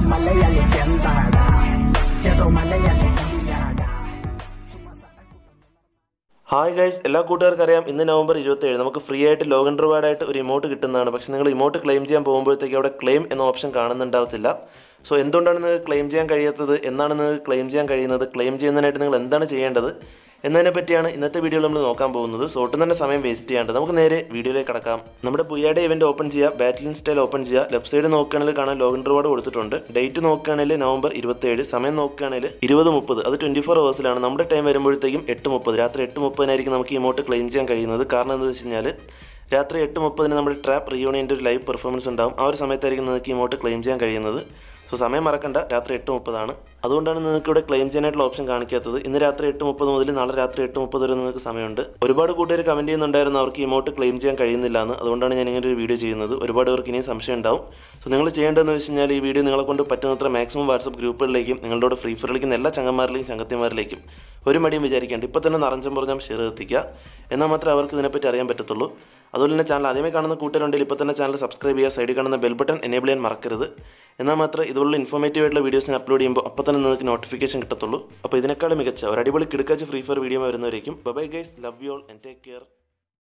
മലയാളി ചെന്താടാ ചേട്ടോ Malayali കവിയാടാ hi guys എല്ലാ കൂട്ടുകാർക്കും അറിയാം ഇന്ന് നവംബർ ഇരുപത്തേഴ് നമുക്ക് ഫ്രീ ആയിട്ട് ലോഗൻ റിവാർഡായിട്ട് ഒരു ഇമോട്ട് കിട്ടുന്നതാണ് പക്ഷേ നിങ്ങൾ ഇമോട്ട് ക്ലെയിം ചെയ്യാൻ പോകുമ്പോഴത്തേക്ക് അവിടെ ക്ലെയിം എന്ന ഓപ്ഷൻ കാണുന്നുണ്ടാവത്തില്ല സോ എന്തുകൊണ്ടാണ് നിങ്ങൾക്ക് ക്ലെയിം ചെയ്യാൻ കഴിയാത്തത് എന്നാണ് നിങ്ങൾക്ക് ക്ലെയിം ചെയ്യാൻ കഴിയുന്നത് ക്ലെയിം ചെയ്യുന്നതിനായിട്ട് നിങ്ങൾ എന്താണ് ചെയ്യേണ്ടത് എന്നതിനെ പറ്റിയാണ് ഇന്നത്തെ വീഡിയോയിൽ നമ്മൾ നോക്കാൻ പോകുന്നത് സോ ഒട്ടും തന്നെ സമയം വേസ്റ്റ് ചെയ്യാണ്ട് നമുക്ക് നേരെ വീഡിയോയിലേക്ക് കടക്കാം നമ്മുടെ പുയ്യാടെ ഇവന്റ് ഓപ്പൺ ചെയ്യുക ബാറ്റിലിൻ സ്റ്റൈൽ ഓപ്പൺ ചെയ്യുക ലെഫ്റ്റ് സൈഡ് നോക്കുകയാണെങ്കിൽ കാണാൻ ലോഗിൻ റിവാർഡ് കൊടുത്തിട്ടുണ്ട് ഡേറ്റ് നോക്കുകയാണെങ്കിൽ നവംബർ ഇരുപത്തേഴ് സമയം നോക്കുകയാണെങ്കിൽ ഇരുപത് മുപ്പത് അത് ട്വൻറ്റി ഫോർ അവേഴ്സിലാണ് നമ്മുടെ ടൈം വരുമ്പോഴത്തേക്കും എട്ട് മുപ്പത് രാത്രി എട്ട് മുപ്പതിനായിരിക്കും നമുക്ക് ഈ ഇമോട്ട് ക്ലെയിം ചെയ്യാൻ കഴിയുന്നത് കാരണം എന്താണെന്ന് വെച്ച് കഴിഞ്ഞാൽ രാത്രി എട്ട് മുപ്പതിന് നമ്മുടെ ട്രാപ്പ് റിയൂണിയൻ്റെ ഒരു ലൈവ് പെർഫോമൻസ് ഉണ്ടാവും ആ ഒരു സമയത്തായിരിക്കും നിങ്ങൾക്ക് ഈ ഇമോട്ട് ക്ലെയിം ചെയ്യാൻ കഴിയുന്നത് സോ സമയം മറക്കണ്ട രാത്രി എട്ട് മുപ്പതാണ് അതുകൊണ്ടാണ് നിങ്ങൾക്ക് ഇവിടെ ക്ലെയിം ചെയ്യാനായിട്ടുള്ള ഓപ്ഷൻ കാണിക്കാത്തത് ഇന്ന് രാത്രി എട്ട് മുപ്പത് മുതൽ നാളെ രാത്രി എട്ട് മുപ്പത് വരെ നിങ്ങൾക്ക് സമയമുണ്ട് ഒരുപാട് കൂട്ടുകാർ കമൻറ്റ് ചെയ്യുന്നുണ്ടായിരുന്നു അവർക്ക് ഇമോട്ട് ക്ലെയിം ചെയ്യാൻ കഴിയുന്നില്ല എന്ന് അതുകൊണ്ടാണ് ഞാൻ ഇങ്ങനെ ഒരു വീഡിയോ ചെയ്യുന്നത് ഒരുപാട് പേർക്ക് ഇനിയും സംശയം ഉണ്ടാവും സോ നിങ്ങൾ ചെയ്യേണ്ടതെന്ന് വെച്ച് കഴിഞ്ഞാൽ ഈ വീഡിയോ നിങ്ങളെ കൊണ്ട് പറ്റുന്നത്ര മാക്സിമം വാട്സപ്പ് ഗ്രൂപ്പുകളിലേക്കും നിങ്ങളുടെ കൂടെ ഫ്രീ ഫയർ കളിക്കുന്ന എല്ലാ ചങ്ങന്മാരിലേക്കും ചങ്ങത്തിമാരിലേക്കും ഒരു മടിയും വിചാരിക്കേണ്ട ഇപ്പോൾ തന്നെ നിറഞ്ചം പറഞ്ഞാൽ ഷെയർ എത്തിക്കുക എന്നാൽ മാത്രമേ അവർക്ക് ഇതിനെപ്പറ്റി അറിയാൻ പറ്റത്തുള്ളൂ അതുപോലെ തന്നെ ചാനൽ ആദ്യമേ കാണുന്ന കൂട്ടുകാരുണ്ടെങ്കിൽ ഇപ്പോൾ തന്നെ ചാനൽ സബ്സ്ക്രൈബ് ചെയ്യുക സൈഡിൽ കാണുന്ന ബെൽ ബട്ടൺ എനേബിൾ ചെയ്യാൻ മറക്കരുത് എന്നാൽ മാത്രമേ ഇതുപോലുള്ള ഇൻഫോർമേറ്റീവ് ആയിട്ടുള്ള വീഡിയോസിന് അപ്ലോഡ് ചെയ്യുമ്പോൾ അപ്പോൾ തന്നെ നിങ്ങൾക്ക് നോട്ടിഫിക്കേഷൻ കിട്ടത്തുള്ളൂ അപ്പോൾ ഇതിനേക്കാളും മികച്ച ഒരു അടിപൊളി കിടക്കാച്ച് ഫ്രീ ഫയർ വീഡിയോ വരുന്നവരേക്കും bye guys love you all and take care